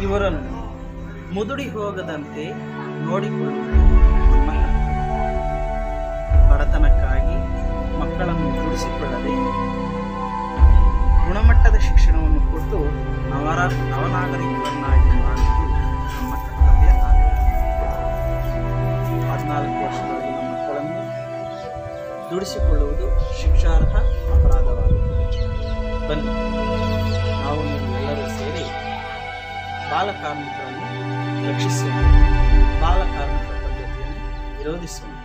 ಇವರನ್ನು ಮುದುಡಿ ಹೋಗದಂತೆ ನೋಡಿಕೊಳ್ಳುವುದು ನಮ್ಮ ಕರ್ತವ್ಯ. ಬಡತನಕ್ಕಾಗಿ ಮಕ್ಕಳನ್ನು ದುಡಿಸಿಕೊಳ್ಳದೆ ಗುಣಮಟ್ಟದ ಶಿಕ್ಷಣವನ್ನು ಕೊಟ್ಟು ನವರ ನವನಾಗರಿಕರನ್ನಾಗಿ ಮಾಡುವುದು ನಮ್ಮ ಕರ್ತವ್ಯ ಆಗಿದೆ ಹದಿನಾಲ್ಕು ವರ್ಷದೊಳಗಿನ ಮಕ್ಕಳನ್ನು ದುಡಿಸಿಕೊಳ್ಳುವುದು ಶಿಕ್ಷಾರ್ಹ ಅಪರಾಧವಾಗುತ್ತದೆ ಬನ್ನಿ ನಾವು ನೀವು ಎಲ್ಲರೂ ಸೇರಿ ಬಾಲಕಾರ್ಮಿಕರನ್ನು ರಕ್ಷಿಸೋಣ ಬಾಲಕಾರ್ಮಿಕ ಪದ್ಧತಿಯನ್ನು ವಿರೋಧಿಸೋಣ